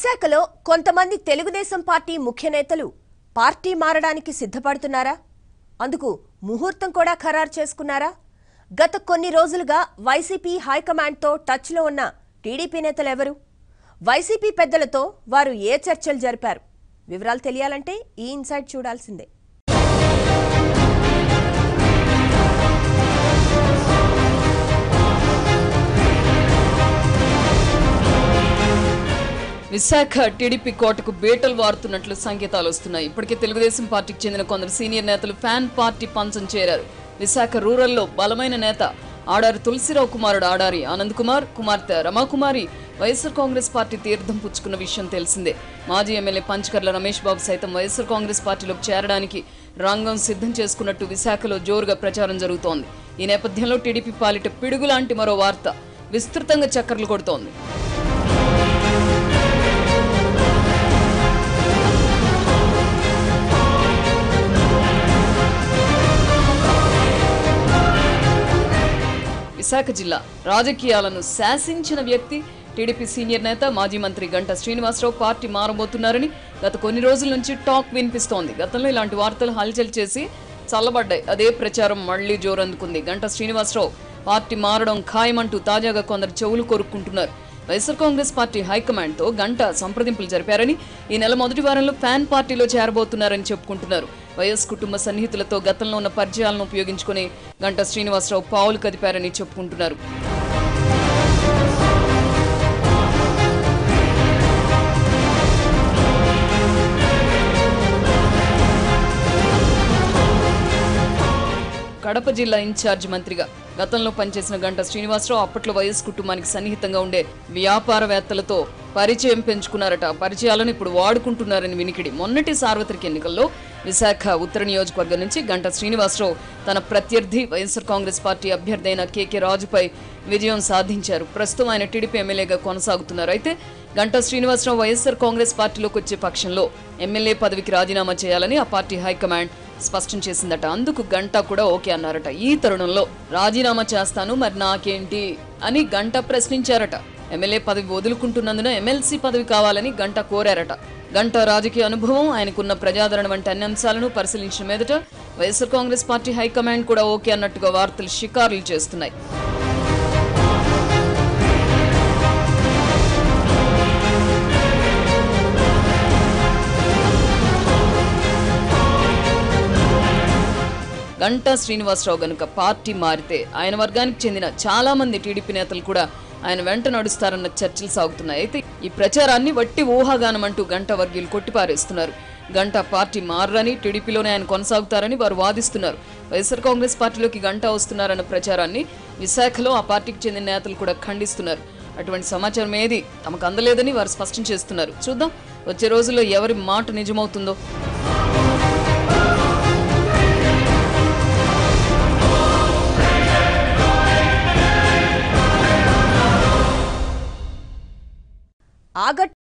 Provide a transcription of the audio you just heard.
విశాఖలో కొంతమంది తెలుగుదేశం పార్టీ ముఖ్య నేతలు పార్టీ మారడానికి సిద్ధపడుతున్నారా అందుకు ముహూర్తం కూడా ఖరారు చేసుకున్నారా గత కొన్ని రోజులుగా వైసీపీ హైకమాండ్తో టచ్లో ఉన్న టీడీపీ నేతలు ఎవరు వైసీపీ పెద్దలతో వారు ఏ చర్చలు జరిపారు వివరాలు తెలియాలంటే ఈ ఇన్సైట్ చూడాల్సిందే విశాఖ టీడీపీ కోటకు బేటలు వారుతున్నట్లు సంకేతాలు వస్తున్నాయి ఇప్పటికే తెలుగుదేశం పార్టీకి చెందిన కొందరు సీనియర్ నేతలు ఫ్యాన్ పార్టీ పంచం చేరారు విశాఖ రూరల్లో బలమైన నేత ఆడారి తులసిరావు కుమారుడు ఆడారి ఆనంద్ కుమార్ కుమార్తె రమాకుమారి వైఎస్ఆర్ కాంగ్రెస్ పార్టీ తీర్థం పుచ్చుకున్న విషయం తెలిసిందే మాజీ ఎమ్మెల్యే పంచకర్ల రమేష్ బాబు సైతం వైఎస్ఆర్ కాంగ్రెస్ పార్టీలోకి చేరడానికి రంగం సిద్ధం చేసుకున్నట్టు విశాఖలో జోరుగా ప్రచారం జరుగుతోంది ఈ నేపథ్యంలో టీడీపీ పాలిట పిడుగు లాంటి మరో వార్త విస్తృతంగా చక్కర్లు కొడుతోంది విశాఖ జిల్లా రాజకీయాలను శాసించిన వ్యక్తి టీడీపీ సీనియర్ నేత మాజీ మంత్రి గంటా శ్రీనివాసరావు పార్టీ మారబోతున్నారని గత కొన్ని రోజుల నుంచి టాక్ వినిపిస్తోంది గతంలో ఇలాంటి వార్తలు హల్చల్ చేసి చల్లబడ్డాయి అదే ప్రచారం మళ్లీ జోరందుకుంది గంటా శ్రీనివాసరావు పార్టీ మారడం ఖాయమంటూ తాజాగా కొందరు చెవులు కొరుక్కుంటున్నారు వైఎస్ఆర్ కాంగ్రెస్ పార్టీ హైకమాండ్తో గంట సంప్రదింపులు జరిపారని ఈ నెల మొదటి వారంలో ఫ్యాన్ పార్టీలో చేరబోతున్నారని చెప్పుకుంటున్నారు వైఎస్ కుటుంబ సన్నిహితులతో గతంలో ఉన్న పరిచయాలను ఉపయోగించుకుని గంట శ్రీనివాసరావు పావులు కదిపారని చెప్పుకుంటున్నారు కడప జిల్లా ఇన్ఛార్జ్ మంత్రిగా గతంలో పనిచేసిన గంట శ్రీనివాసరావు అప్పట్లో వైఎస్ కుటుంబానికి సన్నిహితంగా ఉండే వ్యాపారవేత్తలతో పరిచయం పెంచుకున్నారట ఆ పరిచయాలను ఇప్పుడు వాడుకుంటున్నారని వినికిడి మొన్నటి సార్వత్రిక ఎన్నికల్లో విశాఖ ఉత్తర నియోజకవర్గం నుంచి గంట శ్రీనివాసరావు తన ప్రత్యర్థి వైఎస్ఆర్ కాంగ్రెస్ పార్టీ అభ్యర్థి అయిన కేకే రాజుపై విజయం సాధించారు ప్రస్తుతం ఆయన టీడీపీ ఎమ్మెల్యేగా కొనసాగుతున్నారు అయితే గంటా శ్రీనివాసరావు వైఎస్ఆర్ కాంగ్రెస్ పార్టీలోకి వచ్చే పక్షంలో ఎమ్మెల్యే పదవికి రాజీనామా చేయాలని ఆ పార్టీ హైకమాండ్ స్పష్టం చేసిందట అందుకు గంటా కూడా ఓకే అన్నారట ఈ తరుణంలో రాజీనామా చేస్తాను మరి నాకేంటి అని గంట ప్రశ్నించారట ఎమ్మెల్యే పదవి వదులుకుంటున్నందున ఎమ్మెల్సీ పదవి కావాలని గంట కోరారట గంట రాజకీయ అనుభవం ఆయనకున్న ప్రజాదరణ వంటి అన్ని అంశాలను పరిశీలించిన మీదట వైఎస్ఆర్ కాంగ్రెస్ పార్టీ హైకమాండ్ కూడా ఓకే అన్నట్టుగా వార్తలు షికారులు చేస్తున్నాయి గంటా శ్రీనివాసరావు గనుక పార్టీ మారితే ఆయన వర్గానికి చెందిన చాలా మంది టీడీపీ నేతలు కూడా ఆయన వెంట నడుస్తారన్న చర్చలు సాగుతున్నాయి అయితే ఈ ప్రచారాన్ని వట్టి ఊహాగానం అంటూ గంట వర్గీయులు కొట్టిపారేస్తున్నారు గంట పార్టీ మారని టీడీపీలోనే ఆయన కొనసాగుతారని వారు వాదిస్తున్నారు వైఎస్ఆర్ కాంగ్రెస్ పార్టీలోకి గంట వస్తున్నారన్న ప్రచారాన్ని విశాఖలో ఆ పార్టీకి చెందిన నేతలు కూడా ఖండిస్తున్నారు అటువంటి సమాచారం ఏది తమకు అందలేదని వారు స్పష్టం చేస్తున్నారు చూద్దాం వచ్చే రోజుల్లో ఎవరి మాట నిజమవుతుందో ఆగట్